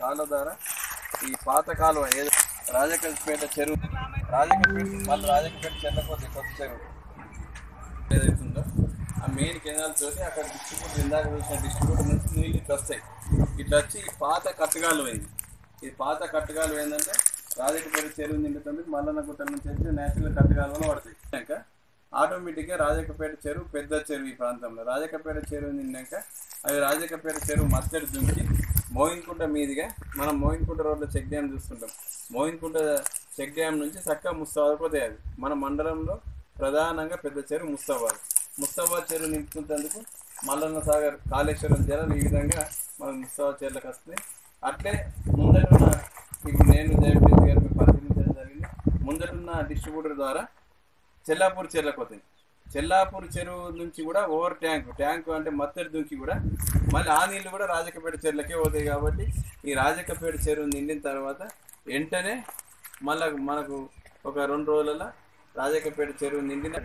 కాలువ ద్వారా ఈ పాత కాలువ ఏదో రాజకపేట చెరువు రాజకపేట మళ్ళీ రాజకపేట చెల్లపోతే కొత్త చెరువు ఏదైతుందో ఆ మెయిన్ కెనాల్ తోటి అక్కడ డిస్ట్రిబ్యూటర్ ఇందాక చూసిన డిస్ట్రిబ్యూటర్ నుంచి నీళ్ళు ఇట్లా వస్తాయి ఇట్లా వచ్చి ఈ పాత కట్టగాలు అయింది ఈ పాత కట్టగాలు ఏంటంటే రాజకపేట చెరువు నిండుతుంది మల్లన్న గుట్ట నుంచి వచ్చి నేషనల్ కట్టగాలలో పడతాయి ఇంకా ఆటోమేటిక్గా రాజకపేట చెరువు పెద్ద చెరువు ఈ ప్రాంతంలో రాజకపేట చెరువు నిండాక అవి రాజకపేట చెరువు మత్తడి దుంకి మోయిన్కుంట మీదుగా మనం మోయిన్కుంట రోడ్లో చెక్ డ్యామ్ చూస్తుంటాం మోయిన్కుంట చెక్ డ్యామ్ నుంచి చక్కగా ముస్తాబాద్ పోతాయి అది మన మండలంలో ప్రధానంగా పెద్ద చెరువు ముస్తాబాద్ ముస్తాబాద్ చెరువు నింపుతున్నందుకు మల్లన్న సాగర్ కాళేశ్వరం జలాలు ఈ విధంగా మన ముస్తాబాద్ చెరువులకు వస్తున్నాయి అట్లే ముందటున్న ఇప్పుడు నేను జయప్రకాష్ గారు మీకు పరిశీలించడం జరిగింది ముందటున్న డిస్ట్రిబ్యూటర్ ద్వారా చెల్లాపూర్ చెరువులకు పోతాయి చెల్లాపూర్ చెరువు నుంచి కూడా ఓవర్ ట్యాంక్ ట్యాంక్ అంటే మత్తడి దుంకి కూడా మళ్ళీ ఆ నీళ్ళు కూడా రాజకపేట చెరువులకే పోతాయి కాబట్టి ఈ రాజకపేట చెరువు నిండిన తర్వాత వెంటనే మళ్ళా మనకు ఒక రెండు రోజులలో రాజకపేట చెరువు నిండిన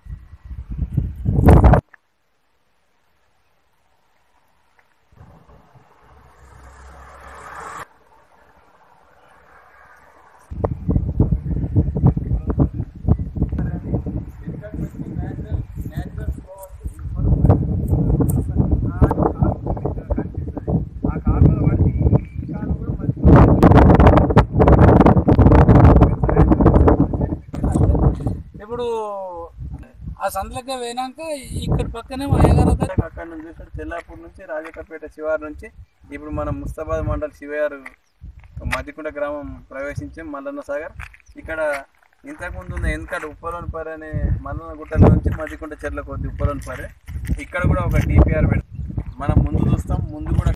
ఇప్పుడు ఆ సందులకే పోయినాక ఇక్కడ పక్కనే అయ్యగారు అక్కడ నుంచి చూస్తే చెల్లాపూర్ నుంచి రాజకపేట శివారు నుంచి ఇప్పుడు మనం ముస్తాబాద్ మండల్ శివయారు మధ్యకుంట గ్రామం ప్రవేశించాం మల్లన్న సాగర్ ఇక్కడ ఇంతకుముందు ఉన్న ఎందుకంటే ఉప్పలోని పరి అనే మల్లన్న గుట్టల నుంచి మధ్యకుంట చెర్ల కొద్ది ఉప్పలోని పరి ఇక్కడ కూడా ఒక డిపిఆర్ పెడతాం మనం ముందు చూస్తాం ముందు కూడా